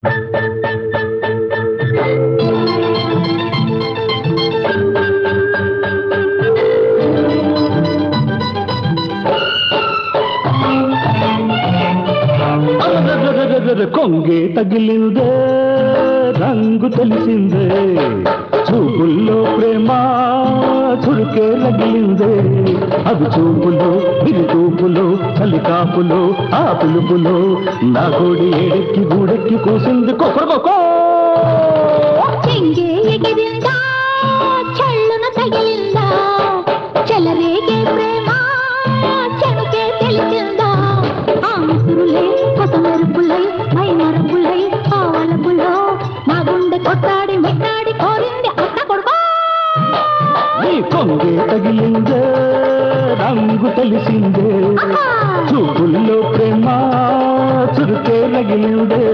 అరరరరరర కొంగే తగిలిందే రంగు తెలిసిందే చూపుల్లో ప్రేమ చురుకే రగిలిందే అవి చూపులు విరి చూపులు చలికాపులు ఆ పిలుపులు నా కోడి ఏడెక్కి గూడెక్కి కూసింది కొక్కడికొక్కో చెంగే ఎగిరిందా చల్లున తగిలిందా చెలరేగే ప్రేమ చెడుకే తెలిసిందా ఆ ముసురులే కొత్త మెరుపులై మై మరపులై ఆవలపులో నా గుండె కొట్టాడి మిట్టాడి కోరింది అత్త కొడుకో నీ కొంగే తగిలిందే రంగు తెలిసిందే ఆహా! చూపుల్లో ప్రేమ చురుకే రగిలిందే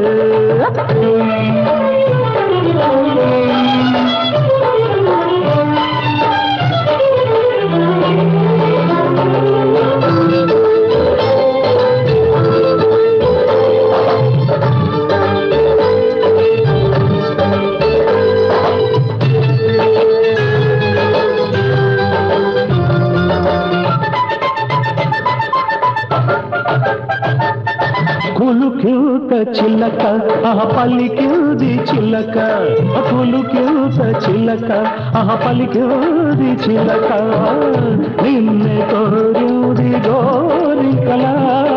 కులుక్యూత చిల్లక ఆ పలికింది చిల్లక కులుక్యూత చిల్లక ఆ పలికింది చిల్లక నిన్నే కోరింది గోరికలా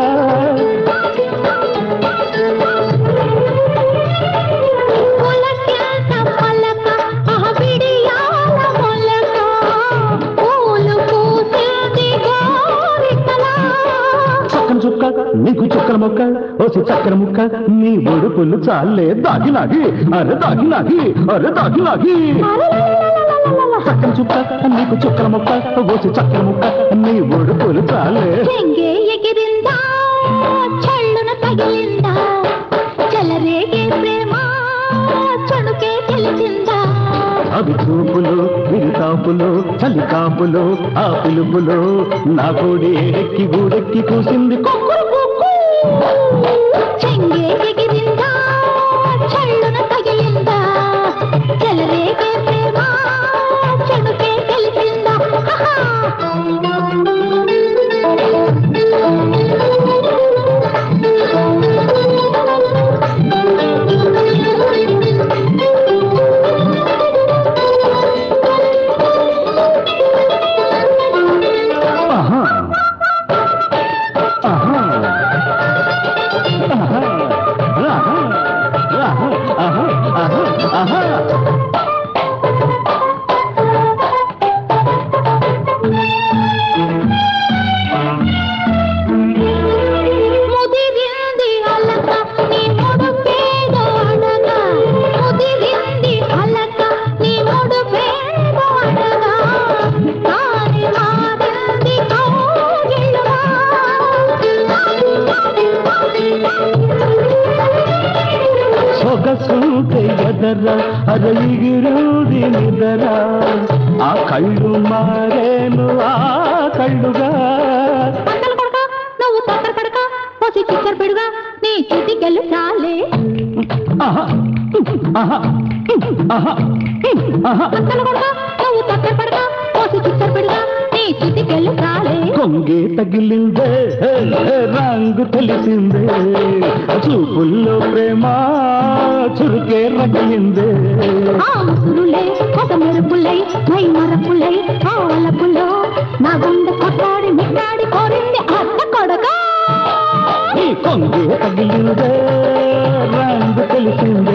పులకింత పలక ఆహ బిడియాల మొలక పూలు పూసింది గోరికలా చక్కన చుక్క నీకు చుక్కల మొక్క ఓసి చక్కర ముక్క నీ ఒడుపులు చాలే దాగి నాగి అరే దాగి నాగి అరే దాగి నాగి చక్కన చుక్క నీకు చుక్కల మొక్క ఓసి చక్కర ముక్క నీ ఒడుపులు చాలే చెంగే ఎగిరిందా చల్లున తగిలిందా చెలరేగే ప్రేమ చడుకే తెలిసిందా అవి చూపులు విరితాపులు చలికాపులు ఆ పిలుపులు నా కోడి ఎక్కి గూడెక్కి కూసింది కుక్కురుకుక్కు. చెంగే ఎగిరిందా చల్లున తగిలిందా చెలరేగే ప్రేమ చడుకే తెలిసిందా ఆహా ఆహా ఆహా ఆహా ఆహా ఆహా ఆహా ఆహా ముదిరింది అలక నీ ముడుపేదో అడగ ముదిరింది అలక నీ ముడుపేదో అడగ కాని మారింది కౌగిలుగా సొగసుంటే ఎదర అరగిరుది నిదర ఆ కళ్ళు మారేను ఆ కళ్ళుగా పంటలు కొడక నువ్వు తొక్కర పడక పోసి చిక్కర పెడుగా నీ చిటికెళ్ళు చాలే ఆహా ఆహా ఆహా ఆహా పంటలు కొడక నువ్వు తొక్కర పడక పోసి చిక్కర పెడుగా నీ చిటికెళ్ళు చాలే కొంగే తగిలిందే రంగు తెలిసిందే చూపుల్లో ప్రేమ చురుకే రగిలిందే ఆ ముసురులే ఒక మెరుపులై మై మరపులై ఆవలపులో నా గుండె కొట్టాడి మిట్టాడి కోరింది అత్త కొడక ఈ కొంగే తగిలిందే రంగు తెలిసిందే